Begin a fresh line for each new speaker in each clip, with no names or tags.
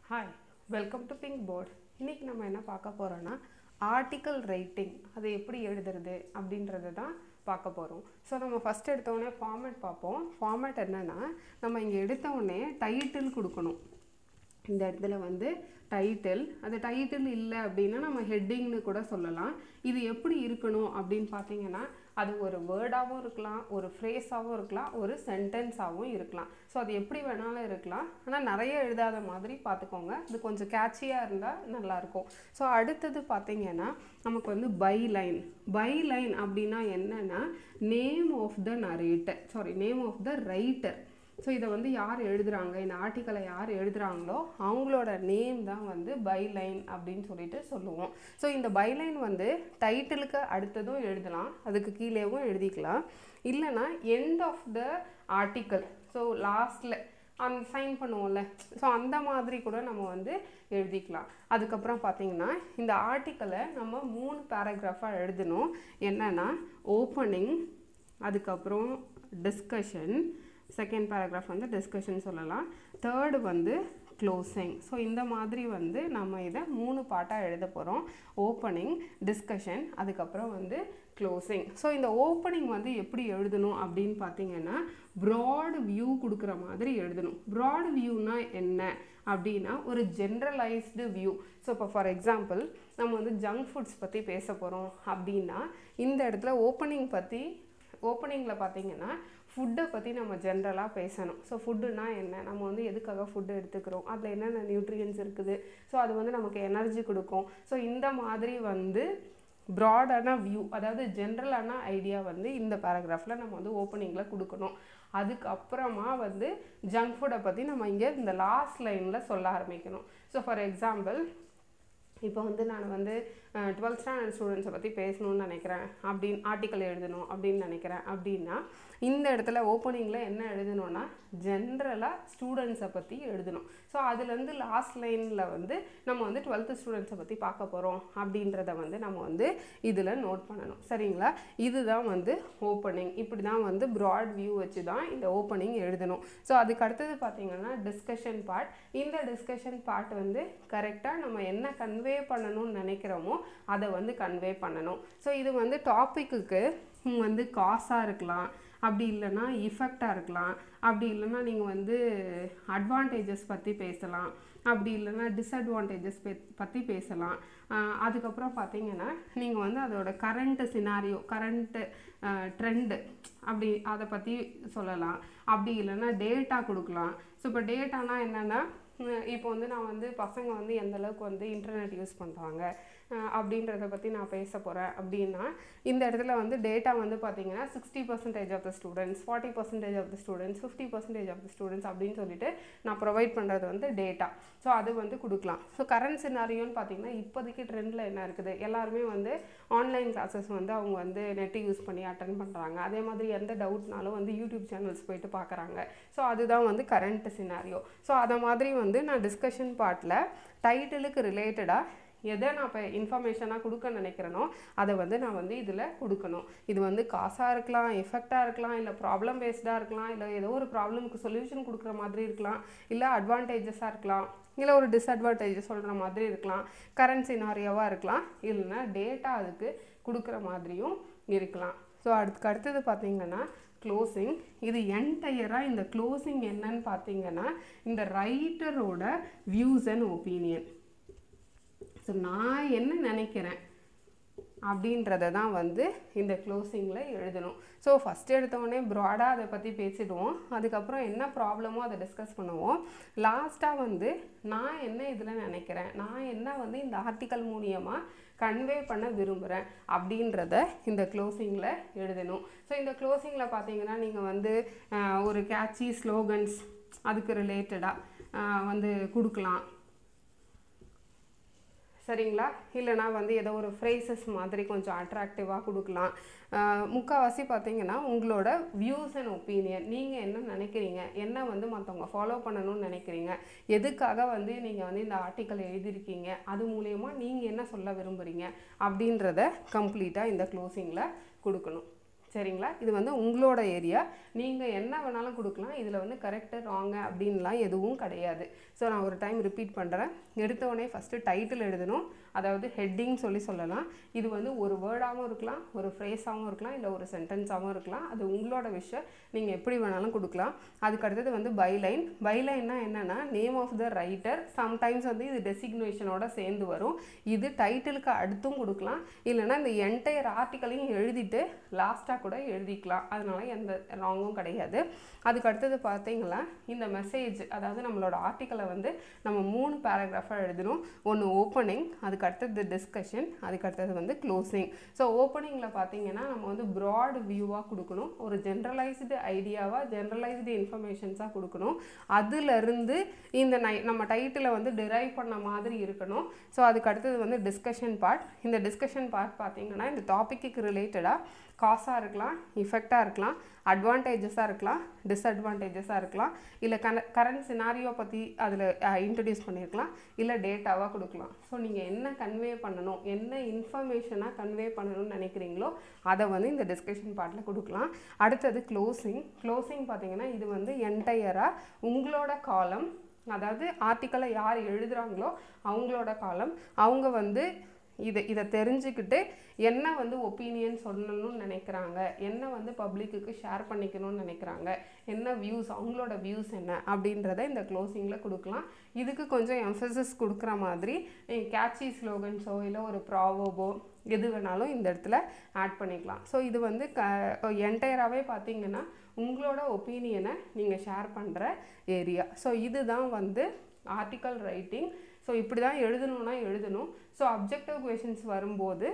hi welcome to pink board இன்னைக்கு நம்ம என்ன பார்க்க போகிறோன்னா ஆர்டிக்கல் ரைட்டிங் அது எப்படி எழுதுறது அப்படின்றத தான் பார்க்க போகிறோம் ஸோ நம்ம ஃபஸ்ட் எடுத்தோடனே ஃபார்மேட் பார்ப்போம் ஃபார்மேட் என்னென்னா நம்ம இங்கே எடுத்தோடனே டைட்டில் கொடுக்கணும் இந்த இடத்துல வந்து டைட்டில் அது டைட்டில் இல்லை அப்படின்னா நம்ம ஹெட்டிங்னு கூட சொல்லலாம் இது எப்படி இருக்கணும் அப்படின்னு பார்த்தீங்கன்னா அது ஒரு வேர்டாகவும் இருக்கலாம் ஒரு ஃப்ரேஸாகவும் இருக்கலாம் ஒரு சென்டென்ஸாகவும் இருக்கலாம் ஸோ அது எப்படி வேணாலும் இருக்கலாம் ஆனால் நிறைய எழுதாத மாதிரி பார்த்துக்கோங்க இது கொஞ்சம் கேட்சியாக இருந்தால் நல்லாயிருக்கும் ஸோ அடுத்தது பார்த்தீங்கன்னா நமக்கு வந்து பை லைன் பை லைன் அப்படின்னா என்னென்னா name of the narrator sorry name of the writer so இதை வந்து யார் எழுதுகிறாங்க இந்த ஆர்டிக்கலை யார் எழுதுகிறாங்களோ அவங்களோட நேம் தான் வந்து பைலைன் அப்படின்னு சொல்லிட்டு சொல்லுவோம் ஸோ இந்த பைலைன் வந்து டைட்டிலுக்கு அடுத்ததும் எழுதலாம் அதுக்கு கீழேவும் எழுதிக்கலாம் இல்லைன்னா end of the article so லாஸ்ட்டில் அந்த சைன் பண்ணுவோம்ல ஸோ அந்த மாதிரி கூட நம்ம வந்து எழுதிக்கலாம் அதுக்கப்புறம் பார்த்தீங்கன்னா இந்த ஆர்டிக்கலை நம்ம மூணு பேராகிராஃபாக எழுதணும் என்னென்னா ஓப்பனிங் அதுக்கப்புறம் டிஸ்கஷன் செகண்ட் பேராகிராஃப் வந்து டிஸ்கஷன் சொல்லலாம் தேர்டு வந்து க்ளோசிங் ஸோ இந்த மாதிரி வந்து நம்ம இதை மூணு பாட்டாக எழுத போகிறோம் ஓப்பனிங் டிஸ்கஷன் அதுக்கப்புறம் வந்து க்ளோசிங் ஸோ இந்த ஓப்பனிங் வந்து எப்படி எழுதணும் அப்படின்னு பார்த்தீங்கன்னா ப்ராட் வியூ கொடுக்குற மாதிரி எழுதணும் ப்ராட் வியூனா என்ன அப்படின்னா ஒரு ஜென்ரலைஸ்டு வியூ ஸோ இப்போ ஃபார் எக்ஸாம்பிள் நம்ம வந்து ஜங்க் ஃபுட்ஸ் பற்றி பேச போகிறோம் அப்படின்னா இந்த இடத்துல ஓப்பனிங் பற்றி ஓப்பனிங்கில் பார்த்தீங்கன்னா ஃபுட்டை பற்றி நம்ம ஜென்ரலாக பேசணும் ஸோ ஃபுட்டுனா என்ன நம்ம வந்து எதுக்காக ஃபுட்டு எடுத்துக்கிறோம் அதில் என்னென்ன நியூட்ரியன்ஸ் இருக்குது ஸோ அது வந்து நமக்கு எனர்ஜி கொடுக்கும் ஸோ இந்த மாதிரி வந்து ப்ராடான வியூ அதாவது ஜென்ரலான ஐடியா வந்து இந்த பேராகிராஃபில் நம்ம வந்து ஓப்பனிங்கில் கொடுக்கணும் அதுக்கப்புறமா வந்து ஜங்க் ஃபுட்டை பற்றி நம்ம இங்கே இந்த லாஸ்ட் லைனில் சொல்ல ஆரம்பிக்கணும் ஸோ ஃபார் எக்ஸாம்பிள் இப்போ வந்து நான் வந்து டுவெல்த் ஸ்டாண்டர்ட் ஸ்டூடெண்ட்ஸை பற்றி பேசணும்னு நினைக்கிறேன் அப்படின்னு ஆர்டிக்கல் எழுதணும் அப்படின்னு நினைக்கிறேன் அப்படின்னா இந்த இடத்துல ஓப்பனிங்கில் என்ன எழுதணும்னா ஜென்ரலாக ஸ்டூடெண்ட்ஸை பற்றி எழுதணும் ஸோ அதுலேருந்து லாஸ்ட் லைனில் வந்து நம்ம வந்து டுவெல்த்து ஸ்டூடெண்ட்ஸை பற்றி பார்க்க போகிறோம் அப்படின்றத வந்து நம்ம வந்து இதில் நோட் பண்ணணும் சரிங்களா இதுதான் வந்து ஓப்பனிங் இப்படி தான் வந்து ப்ராட் வியூ வச்சு தான் இந்த ஓப்பனிங் எழுதணும் ஸோ அதுக்கு அடுத்தது பார்த்தீங்கன்னா டிஸ்கஷன் பார்ட் இந்த டிஸ்கஷன் பார்ட் வந்து கரெக்டாக நம்ம என்ன கன்வே பண்ணணும்னு நினைக்கிறோமோ அதை வந்து கன்வே பண்ணணும் ஸோ இது வந்து டாப்பிக்குக்கு வந்து காசாக இருக்கலாம் அப்படி இல்லைன்னா இஃபெக்டாக இருக்கலாம் அப்படி இல்லைன்னா நீங்கள் வந்து அட்வான்டேஜஸ் பற்றி பேசலாம் அப்படி இல்லைன்னா டிஸ்அட்வான்டேஜஸ் பற்றி பேசலாம் அதுக்கப்புறம் பார்த்தீங்கன்னா நீங்கள் வந்து அதோட கரண்ட்டு சினாரியோ கரண்ட்டு ட்ரெண்டு அப்படி அதை பற்றி சொல்லலாம் அப்படி இல்லைன்னா டேட்டா கொடுக்கலாம் ஸோ இப்போ டேட்டானா என்னென்னா இப்போ வந்து நான் வந்து பசங்க வந்து எந்த அளவுக்கு வந்து இன்டர்நெட் யூஸ் பண்ணுறாங்க அப்படின்றத பற்றி நான் பேச போகிறேன் அப்படின்னா இந்த இடத்துல வந்து டேட்டா வந்து பார்த்தீங்கன்னா sixty percentage of the students forty percentage of the students fifty percentage of the students அப்படின்னு சொல்லிட்டு நான் ப்ரொவைட் பண்ணுறது வந்து டேட்டா ஸோ அது வந்து கொடுக்கலாம் ஸோ கரண்ட் சினாரியோன்னு பார்த்தீங்கன்னா இப்போதைக்கு ட்ரெண்டில் என்ன இருக்குது எல்லாருமே வந்து ஆன்லைன் கிளாஸஸ் வந்து அவங்க வந்து நெட்டு யூஸ் பண்ணி அட்டன் பண்ணுறாங்க அதே மாதிரி எந்த டவுட்னாலும் வந்து யூடியூப் சேனல்ஸ் போயிட்டு பார்க்குறாங்க ஸோ அதுதான் வந்து கரண்ட் சினாரியோ ஸோ அதை மாதிரி வந்து நான் டிஸ்கஷன் பார்ட்டில் டைட்டிலுக்கு ரிலேட்டடாக எதை நான் இப்போ இன்ஃபர்மேஷனாக கொடுக்க நினைக்கிறேனோ அதை வந்து நான் வந்து இதில் கொடுக்கணும் இது வந்து காசாக இருக்கலாம் எஃபெக்டாக இருக்கலாம் இல்லை ப்ராப்ளம் பேஸ்டாக இருக்கலாம் இல்லை ஏதோ ஒரு ப்ராப்ளமுக்கு சொல்யூஷன் கொடுக்குற மாதிரி இருக்கலாம் இல்லை அட்வான்டேஜஸாக இருக்கலாம் இல்லை ஒரு டிஸ்அட்வான்டேஜஸ் சொல்கிற மாதிரி இருக்கலாம் கரண்ட் சினாரியோவாக இருக்கலாம் இல்லைன்னா டேட்டா அதுக்கு கொடுக்குற மாதிரியும் இருக்கலாம் ஸோ அதுக்கு அடுத்தது பார்த்திங்கன்னா க்ளோசிங் இது என்டையராக இந்த க்ளோசிங் என்னன்னு பார்த்தீங்கன்னா இந்த ரைட்டரோட வியூஸ் அண்ட் ஒப்பீனியன் ஸோ நான் என்ன நினைக்கிறேன் அப்படின்றத தான் வந்து இந்த க்ளோசிங்கில் எழுதணும் ஸோ ஃபஸ்ட் எடுத்தோடனே ப்ராடாக அதை பற்றி பேசிடுவோம் அதுக்கப்புறம் என்ன ப்ராப்ளமோ அதை டிஸ்கஸ் பண்ணுவோம் லாஸ்ட்டாக வந்து நான் என்ன இதில் நினைக்கிறேன் நான் என்ன வந்து இந்த ஆர்டிக்கல் மூலியமாக கன்வே பண்ண விரும்புகிறேன் அப்படின்றத இந்த க்ளோசிங்கில் எழுதணும் ஸோ இந்த க்ளோசிங்கில் பார்த்தீங்கன்னா நீங்கள் வந்து ஒரு கேட்சி ஸ்லோகன்ஸ் அதுக்கு ரிலேட்டடாக வந்து கொடுக்கலாம் சரிங்களா இல்லைனா வந்து ஏதோ ஒரு ஃப்ரேசஸ் மாதிரி கொஞ்சம் அட்ராக்டிவாக கொடுக்கலாம் முக்கால்வாசி பார்த்தீங்கன்னா உங்களோட வியூஸ் அண்ட் ஒப்பீனியன் நீங்கள் என்ன நினைக்கிறீங்க என்ன வந்து மற்றவங்க ஃபாலோ பண்ணணும்னு நினைக்கிறீங்க எதுக்காக வந்து நீங்கள் வந்து இந்த ஆர்டிக்கல் எழுதியிருக்கீங்க அது மூலயமா நீங்கள் என்ன சொல்ல விரும்புகிறீங்க அப்படின்றத கம்ப்ளீட்டாக இந்த க்ளோசிங்கில் கொடுக்கணும் சரிங்களா இது வந்து உங்களோட ஏரியா நீங்கள் என்ன வேணாலும் கொடுக்கலாம் இதில் வந்து கரெக்டு ராங்கு அப்படின்லாம் எதுவும் கிடையாது ஸோ நான் ஒரு டைம் ரிப்பீட் பண்ணுறேன் எடுத்தோடனே ஃபஸ்ட்டு டைட்டில் எழுதணும் அதாவது ஹெட்டிங் சொல்லி சொல்லலாம் இது வந்து ஒரு வேர்டாகவும் இருக்கலாம் ஒரு ஃப்ரேஸாகவும் இருக்கலாம் இல்லை ஒரு சென்டென்ஸாகவும் இருக்கலாம் அது உங்களோட விஷயம் நீங்கள் எப்படி வேணாலும் கொடுக்கலாம் அதுக்கு அடுத்தது வந்து பைலைன் பைலைன்னா என்னென்னா name of the writer sometimes வந்து இது டெசிக்னேஷனோட சேர்ந்து வரும் இது டைட்டிலுக்கு அடுத்தும் கொடுக்கலாம் இல்லைன்னா இந்த என்டையர் ஆர்டிக்கலையும் எழுதிட்டு லாஸ்ட்டாக கூட எழுதிக்கலாம் அதனால எந்த ராங்கும் கிடையாது அதுக்கு அடுத்தது பார்த்தீங்களா இந்த மெசேஜ் அதாவது நம்மளோட ஆர்டிக்கலை வந்து நம்ம மூணு பேராகிராஃபாக எழுதணும் ஒன்று ஓப்பனிங் அதுக்கு அடுத்தது டிஸ்கஷன் அதுக்கு அடுத்தது வந்து க்ளோசிங் ஸோ ஓப்பனிங்கில் பார்த்தீங்கன்னா நம்ம வந்து ப்ராட் வியூவாக கொடுக்கணும் ஒரு ஜென்ரலைஸ்டு ஐடியாவாக ஜென்ரலைஸ்டு இன்ஃபர்மேஷன்ஸாக கொடுக்கணும் அதுலேருந்து இந்த நை நம்ம டைட்டிலை வந்து டிரைவ் பண்ண மாதிரி இருக்கணும் ஸோ அதுக்கு அடுத்தது வந்து டிஸ்கஷன் பார்ட் இந்த டிஸ்கஷன் பார்ட் பார்த்தீங்கன்னா இந்த டாப்பிக்கு ரிலேட்டடாக காசாக இருக்கலாம் இஃபெக்டாக இருக்கலாம் அட்வான்டேஜஸாக இருக்கலாம் டிஸ்அட்வான்டேஜஸாக இருக்கலாம் இல்லை கன கரண்ட் சினாரியோ பற்றி அதில் இன்ட்ரடியூஸ் பண்ணியிருக்கலாம் இல்லை டேட்டாவாக கொடுக்கலாம் ஸோ நீங்கள் என்ன கன்வே பண்ணணும் என்ன இன்ஃபர்மேஷனாக கன்வே பண்ணணும்னு நினைக்கிறீங்களோ அதை வந்து இந்த டிஸ்கஷன் பார்ட்டில் கொடுக்கலாம் அடுத்தது க்ளோசிங் க்ளோசிங் பார்த்தீங்கன்னா இது வந்து என்டையராக உங்களோட காலம் அதாவது ஆர்டிக்கலை யார் எழுதுகிறாங்களோ அவங்களோட காலம் அவங்க வந்து இதை இதை தெரிஞ்சுக்கிட்டு என்ன வந்து ஒப்பீனியன் சொல்லணும்னு நினைக்கிறாங்க என்ன வந்து பப்ளிக்குக்கு ஷேர் பண்ணிக்கணும்னு நினைக்கிறாங்க என்ன வியூஸ் அவங்களோட வியூஸ் என்ன அப்படின்றத இந்த க்ளோசிங்கில் கொடுக்கலாம் இதுக்கு கொஞ்சம் எம்ஃபசிஸ் கொடுக்குற மாதிரி கேட்சி ஸ்லோகன்ஸோ இல்லை ஒரு ப்ராவோபோ எது வேணாலும் இந்த இடத்துல ஆட் பண்ணிக்கலாம் ஸோ இது வந்து க என்டையராகவே பார்த்தீங்கன்னா உங்களோட ஒப்பீனியனை நீங்கள் ஷேர் பண்ணுற ஏரியா ஸோ இதுதான் வந்து ஆர்டிக்கல் ரைட்டிங் ஸோ இப்படி தான் எழுதணும்னா எழுதணும் ஸோ அப்ஜெக்டிவ் கொஷின்ஸ் வரும்போது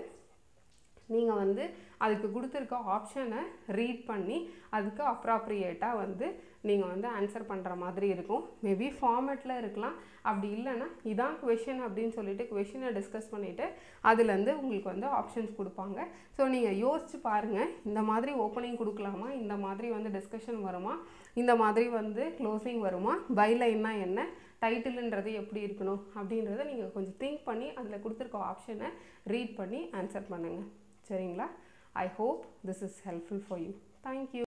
நீங்கள் வந்து அதுக்கு கொடுத்துருக்க ஆப்ஷனை ரீட் பண்ணி அதுக்கு அப்ராப்ரியேட்டாக வந்து நீங்கள் வந்து ஆன்சர் பண்ணுற மாதிரி இருக்கும் மேபி ஃபார்மேட்டில் இருக்கலாம் அப்படி இல்லைன்னா இதான் கொஷின் அப்படின்னு சொல்லிட்டு கொஷினை டிஸ்கஸ் பண்ணிவிட்டு அதுலேருந்து உங்களுக்கு வந்து ஆப்ஷன்ஸ் கொடுப்பாங்க ஸோ நீங்கள் யோசிச்சு பாருங்கள் இந்த மாதிரி ஓப்பனிங் கொடுக்கலாமா இந்த மாதிரி வந்து டிஸ்கஷன் வருமா இந்த மாதிரி வந்து க்ளோசிங் வருமா பைலைன்னா என்ன டைட்டிலுன்றது எப்படி இருக்கணும் அப்படின்றத நீங்கள் கொஞ்சம் திங்க் பண்ணி அதில் கொடுத்துருக்க ஆப்ஷனை ரீட் பண்ணி ஆன்சர் பண்ணுங்கள் சரிங்களா I hope this is helpful for you thank you